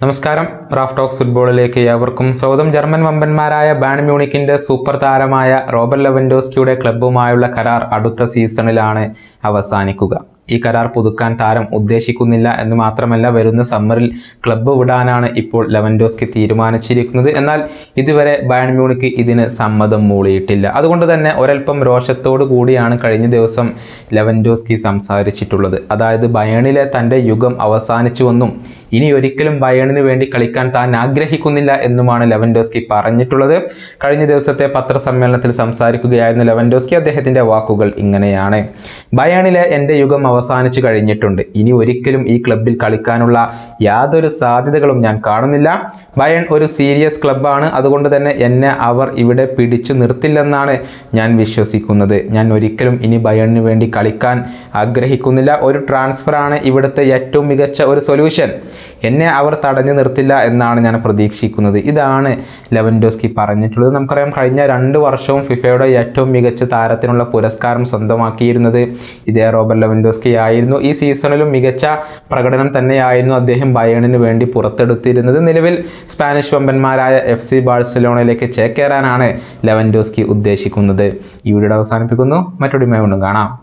നമസ്കാരം Raf talks ഫുട്ബോളിലേക്ക് ഏവർക്കും സ്വാഗതം ജർമ്മൻ വമ്പന്മാരായ ബാൺ മ്യൂണിക്കിന്റെ സൂപ്പർ താരമായ റോബർ ലെവൻഡോസ്കിയുടെ ക്ലബ്ബുമായുള്ള കരാർ അടുത്ത സീസണിലാണ് അവസാനിക്കുക ഈ കരാർ പുതുക്കാൻ താരം ഉദ്ദേശിക്കുന്നില്ല എന്ന് മാത്രമല്ല വരുന്ന സമ്മറിൽ ക്ലബ്ബ് വിടാനാണ് ഇപ്പോൾ ലെവൻഡോസ്കി തീരുമാനിച്ചിരിക്കുന്നത് എന്നാൽ ഇതുവരെ ബയൺ മ്യൂണിക്ക് ഇതിന് സമ്മതം മൂളിയിട്ടില്ല അതുകൊണ്ട് തന്നെ ഒരൽപ്പം രോഷത്തോടു കൂടിയാണ് കഴിഞ്ഞ ദിവസം ലെവൻഡോസ്കി സംസാരിച്ചിട്ടുള്ളത് അതായത് ബയണിലെ തൻ്റെ യുഗം അവസാനിച്ചുവെന്നും ഇനി ഒരിക്കലും ബയണിന് വേണ്ടി കളിക്കാൻ താൻ ആഗ്രഹിക്കുന്നില്ല എന്നുമാണ് ലെവൻഡോസ്കി പറഞ്ഞിട്ടുള്ളത് കഴിഞ്ഞ ദിവസത്തെ പത്രസമ്മേളനത്തിൽ സംസാരിക്കുകയായിരുന്നു ലെവൻഡോസ്കി അദ്ദേഹത്തിൻ്റെ വാക്കുകൾ ഇങ്ങനെയാണ് ബയണിലെ എൻ്റെ യുഗം അവസാനിച്ചു കഴിഞ്ഞിട്ടുണ്ട് ഇനി ഒരിക്കലും ഈ ക്ലബിൽ കളിക്കാനുള്ള യാതൊരു സാധ്യതകളും ഞാൻ കാണുന്നില്ല ബയൺ ഒരു സീരിയസ് ക്ലബ്ബാണ് അതുകൊണ്ട് തന്നെ എന്നെ അവർ ഇവിടെ പിടിച്ചു നിർത്തില്ലെന്നാണ് ഞാൻ വിശ്വസിക്കുന്നത് ഞാൻ ഒരിക്കലും ഇനി ബയണിന് വേണ്ടി കളിക്കാൻ ആഗ്രഹിക്കുന്നില്ല ഒരു ട്രാൻസ്ഫറാണ് ഇവിടുത്തെ ഏറ്റവും മികച്ച ഒരു സൊല്യൂഷൻ എന്നെ അവർ തടഞ്ഞു നിർത്തില്ല എന്നാണ് ഞാൻ പ്രതീക്ഷിക്കുന്നത് ഇതാണ് ലെവൻഡോസ്കി പറഞ്ഞിട്ടുള്ളത് നമുക്കറിയാം കഴിഞ്ഞ രണ്ട് വർഷവും ഫിഫയുടെ ഏറ്റവും മികച്ച താരത്തിനുള്ള പുരസ്കാരം സ്വന്തമാക്കിയിരുന്നത് ഇതേ റോബർ ലെവൻഡോസ്കി ആയിരുന്നു ഈ സീസണിലും മികച്ച പ്രകടനം തന്നെയായിരുന്നു അദ്ദേഹം ബയണിന് വേണ്ടി പുറത്തെടുത്തിരുന്നത് നിലവിൽ സ്പാനിഷ് വമ്പന്മാരായ എഫ് സി ബാഴ്സലോണയിലേക്ക് ചേക്കേറാനാണ് ലെവൻഡോസ്കി ഉദ്ദേശിക്കുന്നത് ഈ വീഡിയോ അവസാനിപ്പിക്കുന്നു മറ്റൊരു കൊണ്ടും കാണാം